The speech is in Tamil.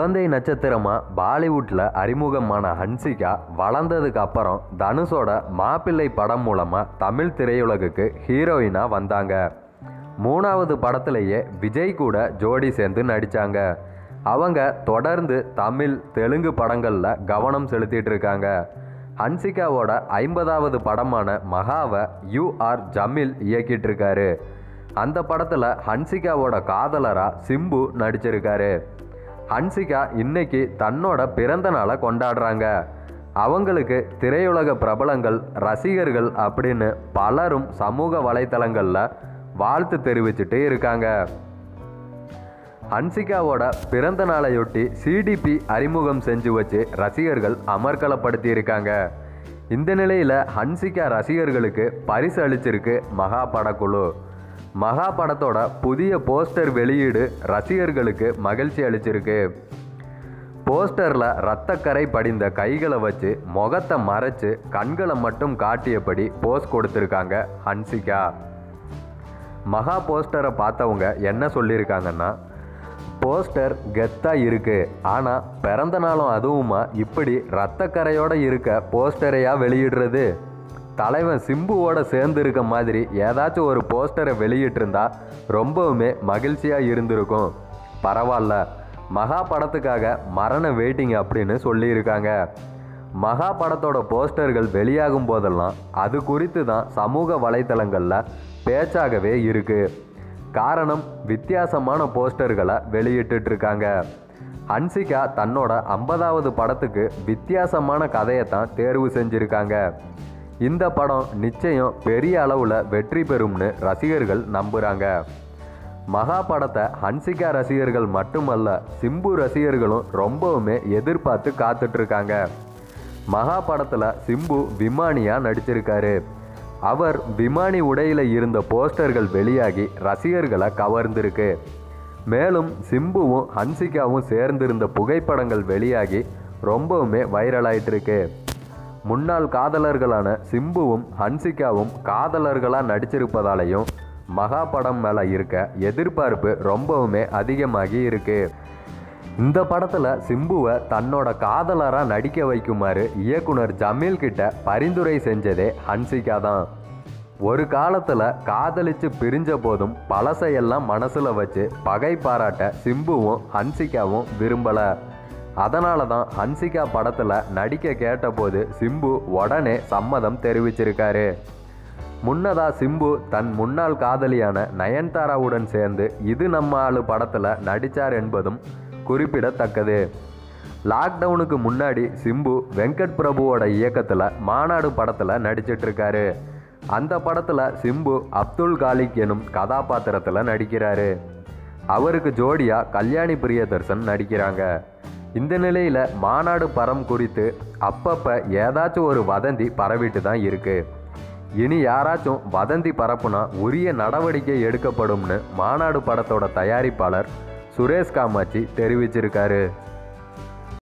குழந்தை நட்சத்திரமா பாலிவுட்ல அறிமுகமான ஹன்சிகா வளர்ந்ததுக்கு அப்புறம் தனுஷோட மாப்பிள்ளை படம் மூலமா தமிழ் திரையுலகுக்கு ஹீரோயினா வந்தாங்க மூணாவது படத்திலேயே விஜய் கூட ஜோடி சேர்ந்து நடிச்சாங்க அவங்க தொடர்ந்து தமிழ் தெலுங்கு படங்கள்ல கவனம் செலுத்திட்டு இருக்காங்க ஹன்சிகாவோட ஐம்பதாவது படமான மகாவை யூ ஆர் ஜமீல் இயக்கிட்டு இருக்காரு அந்த படத்தில் ஹன்சிகாவோட காதலரா சிம்பு நடிச்சிருக்காரு ஹன்சிகா இன்னைக்கு தன்னோட பிறந்த நாளை கொண்டாடுறாங்க அவங்களுக்கு திரையுலக பிரபலங்கள் ரசிகர்கள் அப்படின்னு பலரும் சமூக வலைத்தளங்களில் வாழ்த்து தெரிவிச்சுட்டு இருக்காங்க ஹன்சிகாவோட பிறந்த நாளையொட்டி சிடிபி அறிமுகம் செஞ்சு வச்சு ரசிகர்கள் அமர்க்கலப்படுத்தி இருக்காங்க இந்த நிலையில் ஹன்சிகா ரசிகர்களுக்கு பரிசு அளிச்சிருக்கு மகா படக்குழு மகா படத்தோட புதிய போஸ்டர் வெளியீடு ரசிகர்களுக்கு மகிழ்ச்சி அளிச்சிருக்கு போஸ்டரில் ரத்தக்கரை படிந்த கைகளை வச்சு முகத்தை மறைச்சு கண்களை மட்டும் காட்டியபடி போஸ் கொடுத்துருக்காங்க ஹன்சிகா மகா போஸ்டரை பார்த்தவங்க என்ன சொல்லியிருக்காங்கன்னா போஸ்டர் கெத்தாக இருக்கு ஆனால் பிறந்த நாளும் அதுவுமா இப்படி ரத்தக்கரையோட இருக்க போஸ்டரையா வெளியிடுறது தலைவன் சிம்புவோட சேர்ந்து இருக்க மாதிரி ஏதாச்சும் ஒரு போஸ்டரை வெளியிட்டிருந்தா ரொம்பவுமே மகிழ்ச்சியாக இருந்திருக்கும் பரவாயில்ல மகா படத்துக்காக மரண வெயிட்டிங் அப்படின்னு சொல்லியிருக்காங்க மகா படத்தோட போஸ்டர்கள் வெளியாகும் போதெல்லாம் அது குறித்து தான் சமூக வலைத்தளங்களில் பேச்சாகவே இருக்கு காரணம் வித்தியாசமான போஸ்டர்களை வெளியிட்டு இருக்காங்க ஹன்சிகா தன்னோட ஐம்பதாவது படத்துக்கு வித்தியாசமான கதையை தான் தேர்வு செஞ்சிருக்காங்க இந்த படம் நிச்சயம் பெரிய அளவில் வெற்றி பெறும்னு ரசிகர்கள் நம்புகிறாங்க மகா படத்தை ஹன்சிகா ரசிகர்கள் மட்டுமல்ல சிம்பு ரசிகர்களும் ரொம்பவுமே எதிர்பார்த்து காத்துட்டு இருக்காங்க மகா படத்தில் சிம்பு விமானியாக நடிச்சிருக்காரு அவர் விமானி உடையில் இருந்த போஸ்டர்கள் வெளியாகி ரசிகர்களை கவர்ந்திருக்கு மேலும் சிம்புவும் ஹன்சிகாவும் சேர்ந்திருந்த புகைப்படங்கள் வெளியாகி ரொம்பவுமே வைரலாயிட்டு இருக்கு முன்னாள் காதலர்களான சிம்புவும் ஹன்சிகாவும் காதலர்களாக நடிச்சிருப்பதாலையும் மகா படம் மேலே இருக்க எதிர்பார்ப்பு ரொம்பவுமே அதிகமாகி இருக்கு இந்த படத்தில் சிம்புவை தன்னோட காதலராக நடிக்க வைக்குமாறு இயக்குனர் ஜமீல் கிட்ட பரிந்துரை செஞ்சதே ஹன்சிகா தான் ஒரு காலத்தில் காதலிச்சு பிரிஞ்ச போதும் பழசையெல்லாம் மனசில் வச்சு பகை பாராட்ட சிம்புவும் ஹன்சிகாவும் விரும்பலை அதனால தான் ஹன்சிகா படத்தில் நடிக்க கேட்டபோது சிம்பு உடனே சம்மதம் தெரிவிச்சிருக்காரு முன்னதா சிம்பு தன் முன்னாள் காதலியான நயன்தாராவுடன் சேர்ந்து இது நம்ம ஆளு படத்தில் நடித்தார் என்பதும் குறிப்பிடத்தக்கது லாக்டவுனுக்கு முன்னாடி சிம்பு வெங்கட் பிரபுவோட இயக்கத்தில் மாநாடு படத்தில் நடிச்சிட்டு இருக்காரு அந்த படத்தில் சிம்பு அப்துல் காலிக் எனும் கதாபாத்திரத்தில் நடிக்கிறாரு அவருக்கு ஜோடியா கல்யாணி பிரியதர்சன் நடிக்கிறாங்க இந்த நிலையில் மாநாடு படம் குறித்து அப்பப்போ ஏதாச்சும் ஒரு வதந்தி பரவிட்டு தான் இருக்கு இனி யாராச்சும் வதந்தி பரப்புனா உரிய நடவடிக்கை எடுக்கப்படும்னு மாநாடு படத்தோட தயாரிப்பாளர் சுரேஷ் காமாட்சி தெரிவிச்சிருக்காரு